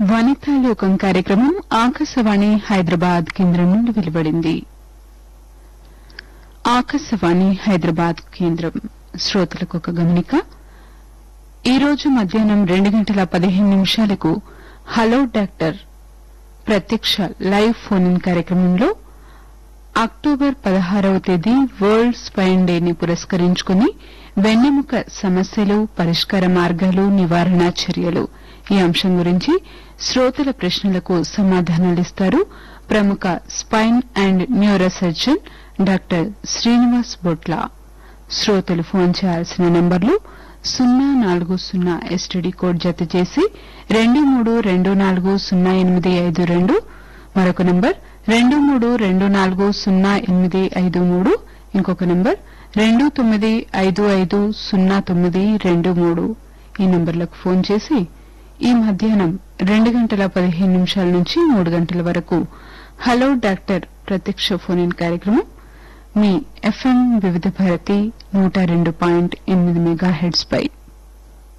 వనితాలోకం కార్యక్రమం ఆకాశవాణి హైదరాబాద్ కేంద్రం నుండి వెలువడింది ఆకాశవాణి హైదరాబాద్ కేంద్రం శ్రోతలకు ఒక గమనిక ఈ రోజు మధ్యాహ్నం రెండు గంటల పదిహేను నిమిషాలకు హలో డాక్టర్ ప్రత్యక్ష లైవ్ ఫోన్ ఇన్ కార్యక్రమంలో అక్టోబర్ పదహారవ తేదీ వరల్డ్ స్పైన్ డేని పురస్కరించుకుని వెన్నెముక సమస్యలు పరిష్కార మార్గాలు నివారణ చర్యలు ఈ అంశం గురించి శ్రోతల ప్రశ్నలకు సమాధానాలిస్తారు ప్రముఖ spine and neuro surgeon doctor Srinivas Botla శ్రోతలు ఫోన్ చేయాల్సిన నంబర్లు సున్నా నాలుగు సున్నా ఎస్టీడీ కోడ్ జత చేసి రెండు మూడు రెండు నాలుగు సున్నా ఎనిమిది ఐదు రెండు మరొక నంబర్ రెండు మూడు రెండు నాలుగు సున్నా ఎనిమిది ఐదు మూడు ఇంకొక నంబర్ రెండు తొమ్మిది ఐదు ఐదు సున్నా తొమ్మిది రెండు మూడు ఈ నంబర్లకు ఫోన్ చేసి ఈ మధ్యాహ్నం రెండు గంటల పదిహేను నిమిషాల నుంచి మూడు గంటల వరకు హలో డాక్టర్ ప్రత్యక్ష ఫోన్ ఇన్ కార్యక్రమం మీ ఎఫ్ఎం వివిధ భారతి నూట రెండు పాయింట్ ఎనిమిది మెగా హెడ్స్ పై